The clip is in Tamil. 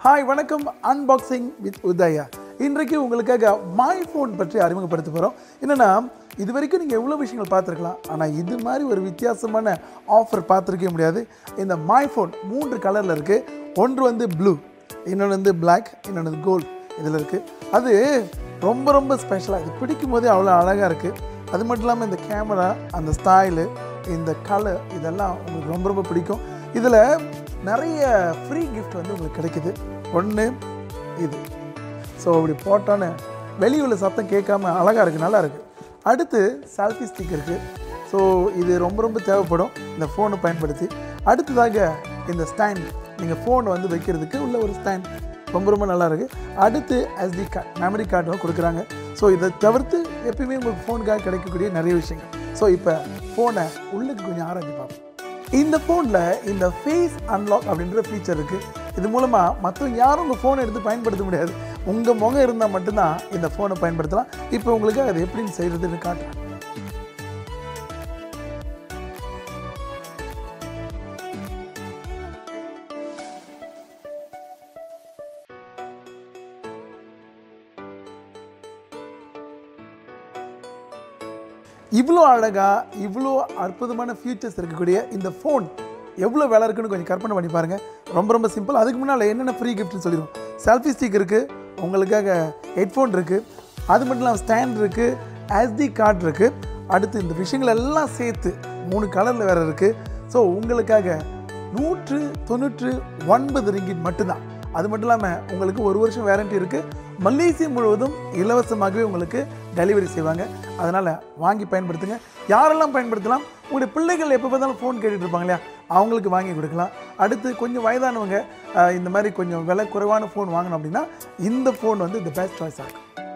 ஹாய் வணக்கம் அன்பாக்சிங் வித் உதயா இன்றைக்கு உங்களுக்காக மை ஃபோன் பற்றி அறிமுகப்படுத்த போகிறோம் என்னென்னா இது வரைக்கும் நீங்கள் எவ்வளோ விஷயங்கள் பார்த்துருக்கலாம் ஆனால் இது மாதிரி ஒரு வித்தியாசமான ஆஃபர் பார்த்துருக்கவே முடியாது இந்த மை ஃபோன் மூன்று கலரில் இருக்குது ஒன்று வந்து ப்ளூ இன்னொன்று வந்து Black இன்னொன்று வந்து கோல்ட் இதில் இருக்குது அது ரொம்ப ரொம்ப ஸ்பெஷலாக இது பிடிக்கும் போதே அவ்வளோ அழகாக இருக்குது அது மட்டும் இல்லாமல் இந்த கேமரா அந்த ஸ்டைலு இந்த கலர் இதெல்லாம் உங்களுக்கு ரொம்ப ரொம்ப பிடிக்கும் இதில் நிறைய ஃப்ரீ gift வந்து உங்களுக்கு கிடைக்குது ஒன்று இது ஸோ அப்படி போட்டோன்னு வெளியே உள்ள சத்தம் கேட்காம அழகாக இருக்குது நல்லா இருக்குது அடுத்து செல்ஃபி ஸ்டிக் இருக்குது ஸோ இது ரொம்ப ரொம்ப தேவைப்படும் இந்த ஃபோனை பயன்படுத்தி அடுத்ததாக இந்த ஸ்டாண்ட் நீங்கள் ஃபோனை வந்து வைக்கிறதுக்கு உள்ள ஒரு ஸ்டாண்ட் ரொம்ப ரொம்ப நல்லா இருக்குது அடுத்து SD கார்டு மெமரி கார்டும் கொடுக்குறாங்க ஸோ இதை தவிர்த்து எப்பயுமே உங்களுக்கு ஃபோனுக்காக கிடைக்கக்கூடிய நிறைய விஷயங்கள் ஸோ இப்போ ஃபோனை உள்ளுக்கு கொஞ்சம் ஆராய்ச்சி பார்ப்போம் இந்த ஃபோனில் இந்த ஃபேஸ் அன்லாக் அப்படின்ற ஃபீச்சர் இருக்குது இது மூலமாக மற்றவங்க யாரும் உங்கள் ஃபோனை எடுத்து பயன்படுத்த முடியாது உங்கள் முகம் இருந்தால் மட்டும்தான் இந்த ஃபோனை பயன்படுத்தலாம் இப்போ உங்களுக்கு அது எப்படின்னு செய்கிறதுன்னு காட்டுறேன் இவ்வளோ அழகாக இவ்வளோ அற்புதமான ஃபீச்சர்ஸ் இருக்கக்கூடிய இந்த ஃபோன் எவ்வளோ விலை இருக்குன்னு கொஞ்சம் கற்பனை பண்ணி பாருங்கள் ரொம்ப ரொம்ப சிம்பிள் அதுக்கு முன்னால் என்னென்ன ஃப்ரீ கிஃப்ட்னு சொல்லிடுவோம் செல்ஃபி ஸ்டிக் இருக்குது உங்களுக்காக ஹெட்ஃபோன் இருக்குது அது மட்டும் இல்லாமல் ஸ்டாண்ட் இருக்குது SD கார்டு இருக்குது அடுத்து இந்த விஷயங்கள் எல்லாம் சேர்த்து மூணு கலரில் வேறு இருக்குது ஸோ உங்களுக்காக நூற்று தொண்ணூற்று ஒன்பது ரிங்கிட் மட்டும்தான் அது மட்டும் இல்லாமல் உங்களுக்கு ஒரு வருஷம் வேரண்டி இருக்குது மலேசியா முழுவதும் இலவசமாகவே உங்களுக்கு டெலிவரி செய்வாங்க அதனால் வாங்கி பயன்படுத்துங்க யாரெல்லாம் பயன்படுத்தலாம் உங்களுடைய பிள்ளைகள் எப்போ பார்த்தாலும் ஃபோன் கேட்டுட்டு இருப்பாங்க இல்லையா அவங்களுக்கு வாங்கி கொடுக்கலாம் அடுத்து கொஞ்சம் வயதானவங்க அஹ், இந்த மாதிரி கொஞ்சம் விலை குறைவான ஃபோன் வாங்கணும் அப்படின்னா இந்த ஃபோன் வந்து தி பெஸ்ட் சாய்ஸாக இருக்கும்